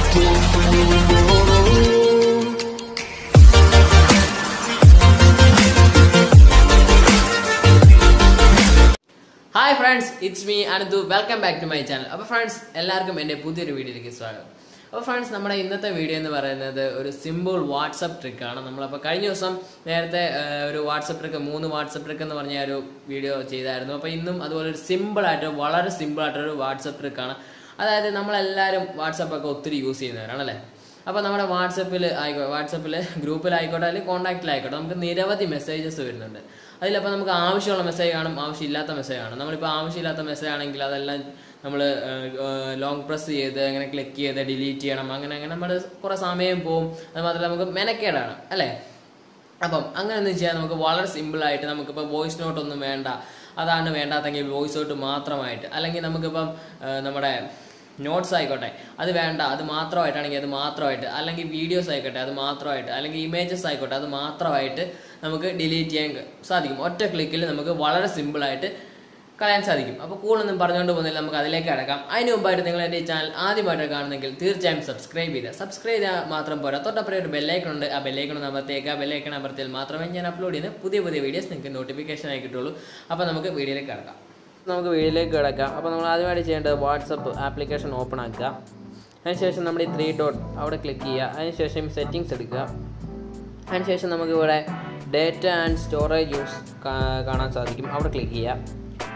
hi friends it's me Ananthu welcome back to my channel അപ്പോൾ friends എല്ലാവർക്കും എൻ്റെ പുതിയൊരു വീഡിയോയിലേക്ക് സ്വാഗതം അപ്പോൾ ഫ്രണ്ട്സ് നമ്മുടെ ഇന്നത്തെ വീഡിയോ എന്ന് പറയുന്നത് ഒരു സിമ്പിൾ വാട്സപ്പ് ട്രിക്കാണ് നമ്മളപ്പോൾ കഴിഞ്ഞ ദിവസം നേരത്തെ ആ, ഒരു വാട്സപ്പ് ട്രിക്ക് മൂന്ന് വാട്സപ്പ് ട്രിക്ക് എന്ന് പറഞ്ഞ ഒരു വീഡിയോ ചെയ്തായിരുന്നു അപ്പോൾ ഇന്നും അതുപോലെ ഒരു സിമ്പിളായിട്ട് വളരെ സിമ്പിളായിട്ടൊരു വാട്സപ്പ് ട്രിക്കാണ് അതായത് നമ്മളെല്ലാവരും വാട്സപ്പൊക്കെ ഒത്തിരി യൂസ് ചെയ്യുന്നവരാണല്ലേ അപ്പോൾ നമ്മുടെ വാട്സപ്പിൽ ആയിക്കോട്ടെ വാട്സപ്പിൽ ഗ്രൂപ്പിലായിക്കോട്ടെ അല്ലെങ്കിൽ കോൺടാക്റ്റിലായിക്കോട്ടെ നമുക്ക് നിരവധി മെസ്സേജസ് വരുന്നുണ്ട് അതിലപ്പോൾ നമുക്ക് ആവശ്യമുള്ള മെസ്സേജ് കാണും ആവശ്യമില്ലാത്ത മെസ്സേജ് കാണും നമ്മളിപ്പോൾ ആവശ്യമില്ലാത്ത മെസ്സേജ് ആണെങ്കിൽ അതെല്ലാം നമ്മൾ ലോങ് പ്രസ് ചെയ്ത് അങ്ങനെ ക്ലിക്ക് ചെയ്ത് ഡിലീറ്റ് ചെയ്യണം അങ്ങനെ അങ്ങനെ നമ്മൾ കുറേ സമയം പോവും അത് മാത്രമല്ല നമുക്ക് മെനക്കേടാണ് അല്ലേ അപ്പം അങ്ങനെ ഒന്നും ചെയ്യാൻ നമുക്ക് വളരെ സിമ്പിളായിട്ട് നമുക്കിപ്പോൾ വോയിസ് നോട്ട് ഒന്നും വേണ്ട അതാണ് വേണ്ടാത്തെങ്കിൽ വോയിസ് നോട്ട് മാത്രമായിട്ട് അല്ലെങ്കിൽ നമുക്കിപ്പം ആ, നമ്മുടെ നോട്ട്സ് ആയിക്കോട്ടെ അത് വേണ്ട അത് മാത്രമായിട്ടാണെങ്കിൽ അത് മാത്രമായിട്ട് അല്ലെങ്കിൽ വീഡിയോസ് ആയിക്കോട്ടെ അത് മാത്രമായിട്ട് അല്ലെങ്കിൽ ഇമേജസ് ആയിക്കോട്ടെ അത് മാത്രമായിട്ട് നമുക്ക് ഡിലീറ്റ് ചെയ്യാൻ സാധിക്കും ഒറ്റ ക്ലിക്കിൽ നമുക്ക് വളരെ സിമ്പിളായിട്ട് കളയാൻ സാധിക്കും അപ്പോൾ കൂടുതലൊന്നും പറഞ്ഞുകൊണ്ട് പോകുന്നില്ല നമുക്ക് അതിലേക്ക് അടക്കാം അതിന് മുമ്പായിട്ട് നിങ്ങൾ എൻ്റെ ഈ ചാനൽ ആദ്യമായിട്ട് കാണുന്നെങ്കിൽ തീർച്ചയായും സബ്സ്ക്രൈബ് ചെയ്യുക സബ്സ്ക്രൈബ് ചെയ്താൽ മാത്രം പോരാ തൊട്ടപ്പുറം ഒരു ബെല്ലൈക്കൺ ഉണ്ട് ആ ബെല്ലൈക്കൺ ഒന്ന് അമർത്തേക്ക് ആ ബെല്ലൈക്കൺ അമർത്തിയാൽ മാത്രമേ ഞാൻ അപ്ലോഡ് ചെയ്യുന്ന പുതിയ പുതിയ വീഡിയോസ് നിങ്ങൾക്ക് നോട്ടിഫിക്കേഷൻ ആയി കിട്ടുള്ളൂ അപ്പോൾ നമുക്ക് വീഡിയോയിലേക്ക് കിടക്കാം നമുക്ക് വീഡിയോയിലേക്ക് കിടക്കാം അപ്പോൾ നമ്മൾ ആദ്യമായിട്ട് ചെയ്യേണ്ടത് വാട്സപ്പ് ആപ്ലിക്കേഷൻ ഓപ്പൺ ആക്കുക അതിനുശേഷം നമ്മുടെ ഈ ത്രീ ഡോട്ട് അവിടെ ക്ലിക്ക് ചെയ്യുക അതിനുശേഷം സെറ്റിങ്സ് എടുക്കുക അതിനുശേഷം നമുക്ക് ഇവിടെ ഡേറ്റ ആൻഡ് സ്റ്റോറേജ് യൂസ് കാണാൻ സാധിക്കും അവിടെ ക്ലിക്ക് ചെയ്യുക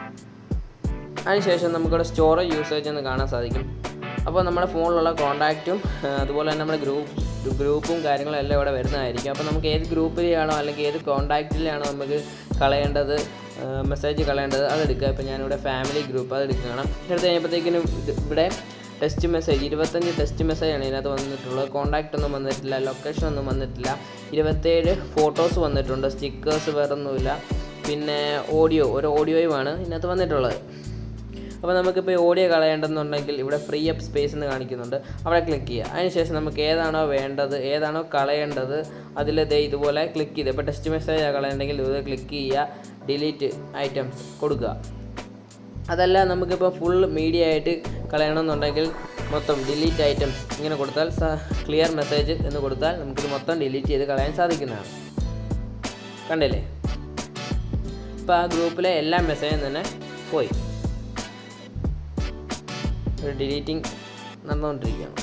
അതിനുശേഷം നമുക്കിവിടെ സ്റ്റോറേജ് യൂസേജ് എന്ന് കാണാൻ സാധിക്കും അപ്പോൾ നമ്മുടെ ഫോണിലുള്ള കോൺടാക്റ്റും അതുപോലെ തന്നെ നമ്മുടെ ഗ്രൂപ്പ് ഗ്രൂപ്പും കാര്യങ്ങളും എല്ലാം ഇവിടെ വരുന്നതായിരിക്കും അപ്പോൾ നമുക്ക് ഏത് ഗ്രൂപ്പിലാണോ അല്ലെങ്കിൽ ഏത് കോൺടാക്റ്റിലാണോ നമുക്ക് കളയേണ്ടത് മെസ്സേജ് കളയേണ്ടത് അതെടുക്കുക ഇപ്പോൾ ഞാനിവിടെ ഫാമിലി ഗ്രൂപ്പ് അത് എടുക്കുകയാണ് എടുത്ത് കഴിയുമ്പോഴത്തേക്കിനും ഇത് ഇവിടെ ടെസ്റ്റ് മെസ്സേജ് ഇരുപത്തഞ്ച് ടെസ്റ്റ് മെസ്സേജാണ് ഇതിനകത്ത് വന്നിട്ടുള്ളത് കോൺടാക്റ്റ് ഒന്നും വന്നിട്ടില്ല ലൊക്കേഷൻ ഒന്നും വന്നിട്ടില്ല ഇരുപത്തേഴ് ഫോട്ടോസ് വന്നിട്ടുണ്ട് സ്റ്റിക്കേഴ്സ് വേറൊന്നുമില്ല പിന്നെ ഓഡിയോ ഒരു ഓഡിയോയുമാണ് ഇതിനകത്ത് വന്നിട്ടുള്ളത് അപ്പോൾ നമുക്കിപ്പോൾ ഈ ഓഡിയോ കളയേണ്ടതെന്നുണ്ടെങ്കിൽ ഇവിടെ ഫ്രീ അപ്പ് സ്പേസ് എന്ന് കാണിക്കുന്നുണ്ട് അവിടെ ക്ലിക്ക് ചെയ്യുക അതിനുശേഷം നമുക്ക് ഏതാണോ വേണ്ടത് ഏതാണോ കളയേണ്ടത് അതിൽ ദേ ഇതുപോലെ ക്ലിക്ക് ചെയ്ത് ഇപ്പോൾ ടെസ്റ്റ് മെസ്സേജ് കളയണമെങ്കിൽ ഇത് ക്ലിക്ക് ചെയ്യുക ഡിലീറ്റ് ഐറ്റംസ് കൊടുക്കുക അതല്ല നമുക്കിപ്പോൾ ഫുൾ മീഡിയ ആയിട്ട് കളയണമെന്നുണ്ടെങ്കിൽ മൊത്തം ഡിലീറ്റ് ഐറ്റംസ് ഇങ്ങനെ കൊടുത്താൽ ക്ലിയർ മെസ്സേജ് എന്ന് കൊടുത്താൽ നമുക്കിത് മൊത്തം ഡിലീറ്റ് ചെയ്ത് കളയാൻ സാധിക്കുന്നതാണ് കണ്ടില്ലേ ഇപ്പോൾ ആ ഗ്രൂപ്പിലെ എല്ലാ മെസ്സേജും തന്നെ പോയി ഒരു ഡിലീറ്റിംഗ് നടന്നുകൊണ്ടിരിക്കുകയാണ്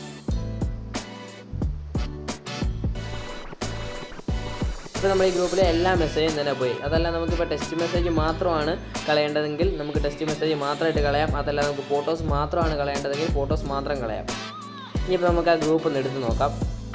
ഇപ്പോൾ നമ്മൾ ഈ ഗ്രൂപ്പിലെ എല്ലാ മെസ്സേജും തന്നെ പോയി അതല്ല നമുക്കിപ്പോൾ ടെക്സ്റ്റ് മെസ്സേജ് മാത്രമാണ് കളയേണ്ടതെങ്കിൽ നമുക്ക് ടെക്സ്റ്റ് മെസ്സേജ് മാത്രമായിട്ട് കളയാം അതല്ല നമുക്ക് ഫോട്ടോസ് മാത്രമാണ് കളയേണ്ടതെങ്കിൽ ഫോട്ടോസ് മാത്രം കളയാം ഇനിയിപ്പോൾ നമുക്ക് ആ ഗ്രൂപ്പ് ഒന്ന് എടുത്ത് നോക്കാം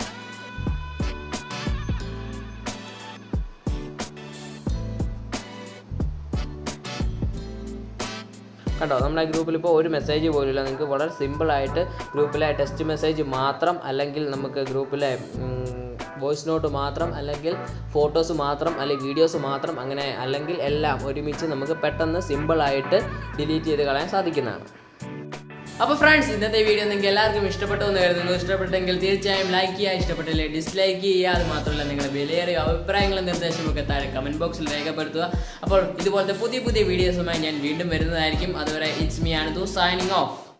കണ്ടോ നമ്മുടെ ഗ്രൂപ്പിൽ ഇപ്പോൾ ഒരു മെസ്സേജ് പോലുമില്ല നിങ്ങൾക്ക് വളരെ സിമ്പിളായിട്ട് ഗ്രൂപ്പിലെ ടെക്സ്റ്റ് മെസ്സേജ് മാത്രം അല്ലെങ്കിൽ നമുക്ക് ഗ്രൂപ്പിലെ വോയിസ് നോട്ട് മാത്രം അല്ലെങ്കിൽ ഫോട്ടോസ് മാത്രം അല്ലെങ്കിൽ വീഡിയോസ് മാത്രം അങ്ങനെ അല്ലെങ്കിൽ എല്ലാം ഒരുമിച്ച് നമുക്ക് പെട്ടെന്ന് സിമ്പിളായിട്ട് ഡിലീറ്റ് ചെയ്ത് കളയാൻ സാധിക്കുന്നതാണ് അപ്പോൾ ഫ്രണ്ട്സ് ഇന്നത്തെ വീഡിയോ നിങ്ങൾക്ക് എല്ലാവർക്കും ഇഷ്ടപ്പെട്ടു എന്ന് കരുതുന്നു ഇഷ്ടപ്പെട്ടെങ്കിൽ തീർച്ചയായും ലൈക്ക് ചെയ്യുക ഇഷ്ടപ്പെട്ടില്ലേ ഡിസ്ലൈക്ക് ചെയ്യുക അത് മാത്രമല്ല നിങ്ങളുടെ വിലയേറിയ അഭിപ്രായങ്ങളും നിർദ്ദേശമൊക്കെ താഴെ കമന്റ് ബോക്സിൽ രേഖപ്പെടുത്തുക അപ്പോൾ ഇതുപോലത്തെ പുതിയ പുതിയ വീഡിയോസുമായി ഞാൻ വീണ്ടും വരുന്നതായിരിക്കും അതുവരെ ഇറ്റ്സ് മീ ആണ് സൈനിങ് ഓഫ്